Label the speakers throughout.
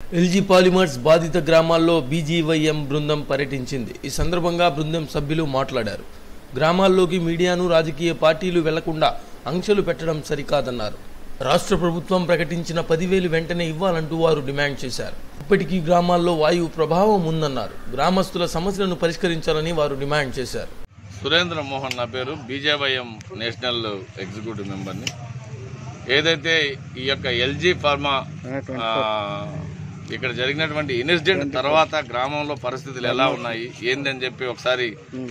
Speaker 1: LG polymers బాధిత గ్రామాల్లో బీజీవైఎం బృందం పర్యటించింది ఈ సందర్భంగా బృందం సభ్యులు మాట్లాడారు గ్రామాల్లోకి మీడియాను రాజకీయ పార్టీలు వెళ్లకుండా ఆంక్షలు పెట్టడం సరికాదన్నారు రాష్ట్ర ప్రభుత్వం ప్రకటించిన పదివేలు వెంటనే ఇవ్వాలంటూ వారు డిమాండ్ చేశారు ఇప్పటికీ గ్రామాల్లో వాయువు ప్రభావం ఉందన్నారు గ్రామస్తుల సమస్యలను పరిష్కరించాలని వారు డిమాండ్ చేశారు
Speaker 2: సురేంద్ర మోహన్ నా పేరు బీజేవైఎం నేషనల్ ఎగ్జిక్యూటివ్ మెంబర్ని ఏదైతే ఈ యొక్క ఎల్జీ ఫార్మా ఆ, ఇక్కడ జరిగినటువంటి ఇన్సిడెంట్ తర్వాత గ్రామంలో పరిస్థితులు ఎలా ఉన్నాయి ఏందని చెప్పి ఒకసారి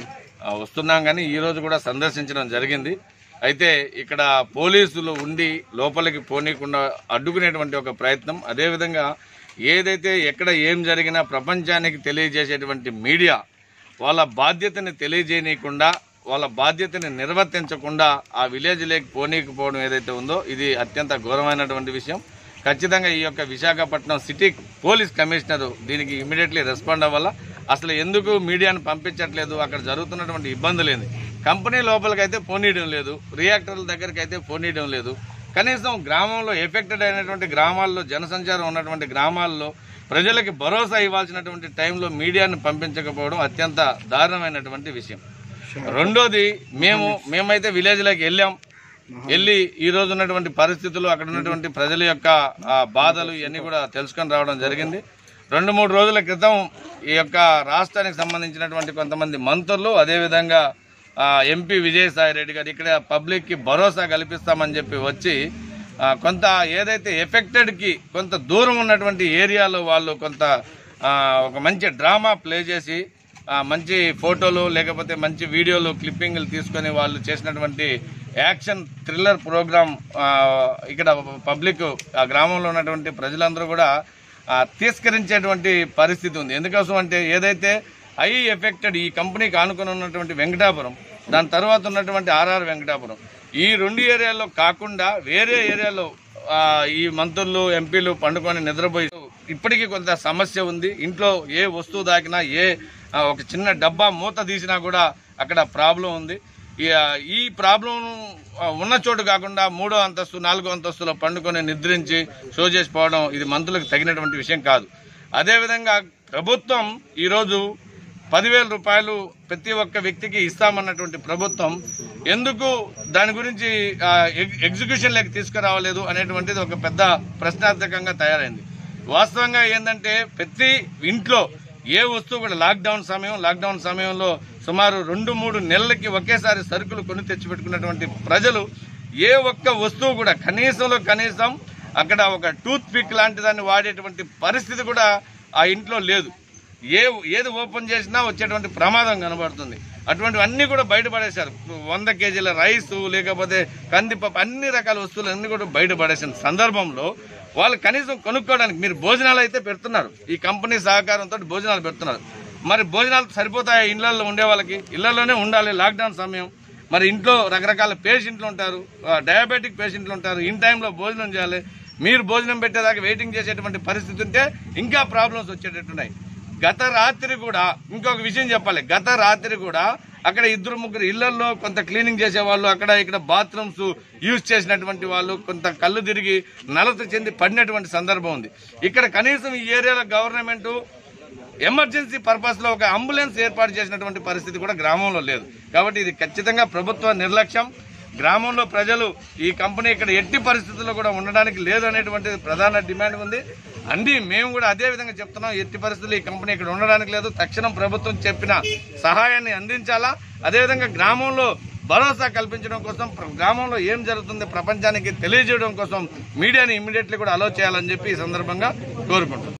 Speaker 2: ఆ, వస్తున్నాం కానీ ఈ రోజు కూడా సందర్శించడం జరిగింది అయితే ఇక్కడ పోలీసులు ఉండి లోపలికి పోనీయకుండా అడ్డుకునేటువంటి ఒక ప్రయత్నం అదేవిధంగా ఏదైతే ఎక్కడ ఏం జరిగినా ప్రపంచానికి తెలియజేసేటువంటి మీడియా వాళ్ళ బాధ్యతని తెలియజేయనీయకుండా వాళ్ళ బాధ్యతని నిర్వర్తించకుండా ఆ విలేజ్ లేక్ పోనీకపోవడం ఏదైతే ఉందో ఇది అత్యంత ఘోరమైనటువంటి విషయం ఖచ్చితంగా ఈ యొక్క విశాఖపట్నం సిటీ పోలీస్ కమిషనర్ దీనికి ఇమీడియట్లీ రెస్పాండ్ అవ్వాలా అసలు ఎందుకు మీడియాను పంపించట్లేదు అక్కడ జరుగుతున్నటువంటి ఇబ్బందులు ఏంది కంపెనీ లోపలికైతే పోనీయడం లేదు రియాక్టర్ల దగ్గరికి అయితే పోనీయడం లేదు కనీసం గ్రామంలో ఎఫెక్టెడ్ అయినటువంటి గ్రామాల్లో జనసంచారం ఉన్నటువంటి గ్రామాల్లో ప్రజలకి భరోసా ఇవ్వాల్సినటువంటి టైంలో మీడియాను పంపించకపోవడం అత్యంత దారుణమైనటువంటి విషయం రెండోది మేము మేమైతే విలేజ్లోకి వెళ్ళాం వెళ్ళి ఈ రోజు ఉన్నటువంటి పరిస్థితులు అక్కడ ఉన్నటువంటి ప్రజల యొక్క ఆ, బాధలు ఇవన్నీ కూడా తెలుసుకొని రావడం జరిగింది రెండు మూడు రోజుల క్రితం ఈ యొక్క రాష్ట్రానికి సంబంధించినటువంటి కొంతమంది మంత్రులు అదేవిధంగా ఆ, ఎంపీ విజయసాయి రెడ్డి గారు ఇక్కడ పబ్లిక్కి భరోసా కల్పిస్తామని చెప్పి వచ్చి ఆ, కొంత ఏదైతే ఎఫెక్టెడ్కి కొంత దూరం ఉన్నటువంటి ఏరియాలో వాళ్ళు కొంత ఆ, ఒక మంచి డ్రామా ప్లే చేసి ఆ, మంచి ఫోటోలు లేకపోతే మంచి వీడియోలు క్లిప్పింగ్లు తీసుకొని వాళ్ళు చేసినటువంటి యాక్షన్ థ్రిల్లర్ ప్రోగ్రామ్ ఆ, ఇక్కడ పబ్లిక్ ఆ గ్రామంలో ఉన్నటువంటి ప్రజలందరూ కూడా ఆ, తిరస్కరించేటువంటి పరిస్థితి ఉంది ఎందుకోసం అంటే ఏదైతే ఐ ఎఫెక్టెడ్ ఈ కంపెనీకి ఆనుకొని ఉన్నటువంటి వెంకటాపురం దాని తర్వాత ఉన్నటువంటి ఆర్ఆర్ వెంకటాపురం ఈ రెండు ఏరియాల్లో కాకుండా వేరే ఏరియాలో ఆ, ఈ మంత్రులు ఎంపీలు పండుకొని నిద్రపోయి ఇప్పటికీ కొంత సమస్య ఉంది ఇంట్లో ఏ వస్తువు దాకినా ఏ ఆ, ఒక చిన్న డబ్బా మూత తీసినా కూడా అక్కడ ప్రాబ్లం ఉంది ఈ, ఆ, ఈ ప్రాబ్లం ఆ, ఉన్న చోటు కాకుండా మూడో అంతస్తు నాలుగో అంతస్తులో పండుకొని నిద్రించి షో చేసి పోవడం ఇది మంత్రులకు తగినటువంటి విషయం కాదు అదేవిధంగా ప్రభుత్వం ఈరోజు పదివేల రూపాయలు ప్రతి ఒక్క వ్యక్తికి ఇస్తామన్నటువంటి ప్రభుత్వం ఎందుకు దాని గురించి ఆ, ఎగ్- ఎగ్జిక్యూషన్లోకి తీసుకురావలేదు అనేటువంటిది ఒక పెద్ద ప్రశ్నార్థకంగా తయారైంది వాస్తవంగా ఏంటంటే ప్రతి ఇంట్లో ఏ వస్తువు కూడా లాక్డౌన్ సమయం లాక్డౌన్ సమయంలో సుమారు రెండు మూడు నెలలకి ఒకేసారి సరుకులు కొని తెచ్చిపెట్టుకున్నటువంటి ప్రజలు ఏ ఒక్క వస్తువు కూడా కనీసంలో కనీసం అక్కడ ఒక టూత్ పిక్ లాంటి దాన్ని వాడేటువంటి పరిస్థితి కూడా ఆ ఇంట్లో లేదు ఏ ఏది ఓపెన్ చేసినా వచ్చేటువంటి ప్రమాదం కనబడుతుంది అటువంటివి అన్ని కూడా బయటపడేశారు వంద కేజీల రైస్ లేకపోతే కందిపప్పు అన్ని రకాల వస్తువులు అన్ని కూడా బయటపడేసిన సందర్భంలో వాళ్ళు కనీసం కొనుక్కోవడానికి మీరు భోజనాలు అయితే పెడుతున్నారు ఈ కంపెనీ సహకారంతో భోజనాలు పెడుతున్నారు మరి భోజనాలు సరిపోతాయి ఇళ్లలో ఉండే వాళ్ళకి ఇళ్లలోనే ఉండాలి లాక్డౌన్ సమయం మరి ఇంట్లో రకరకాల పేషెంట్లు ఉంటారు ఆ, డయాబెటిక్ పేషెంట్లు ఉంటారు ఇన్ టైంలో భోజనం చేయాలి మీరు భోజనం పెట్టేదాకా వెయిటింగ్ చేసేటువంటి పరిస్థితి ఉంటే ఇంకా ప్రాబ్లమ్స్ వచ్చేటట్టున్నాయి గత రాత్రి కూడా ఇంకొక విషయం చెప్పాలి గత రాత్రి కూడా అక్కడ ఇద్దరు ముగ్గురు ఇళ్లలో కొంత క్లీనింగ్ చేసే వాళ్ళు అక్కడ ఇక్కడ బాత్రూమ్స్ యూజ్ చేసినటువంటి వాళ్ళు కొంత కళ్ళు తిరిగి నలత చెంది పడినటువంటి సందర్భం ఉంది ఇక్కడ కనీసం ఈ ఏరియాలో గవర్నమెంట్ ఎమర్జెన్సీ పర్పస్ లో ఒక అంబులెన్స్ ఏర్పాటు చేసినటువంటి పరిస్థితి కూడా గ్రామంలో లేదు కాబట్టి ఇది ఖచ్చితంగా ప్రభుత్వ నిర్లక్ష్యం గ్రామంలో ప్రజలు ఈ కంపెనీ ఇక్కడ ఎట్టి పరిస్థితుల్లో కూడా ఉండడానికి లేదు అనేటువంటి ప్రధాన డిమాండ్ ఉంది అన్ని మేము కూడా అదే విధంగా చెప్తున్నాం ఎట్టి పరిస్థితుల్లో ఈ కంపెనీ ఇక్కడ ఉండడానికి లేదు తక్షణం ప్రభుత్వం చెప్పిన సహాయాన్ని అందించాలా అదేవిధంగా గ్రామంలో భరోసా కల్పించడం కోసం ప్ర- గ్రామంలో ఏం జరుగుతుంది ప్రపంచానికి తెలియజేయడం కోసం మీడియాని ఇమీడియట్లీ కూడా అలో చేయాలని చెప్పి ఈ సందర్భంగా కోరుకుంటున్నాం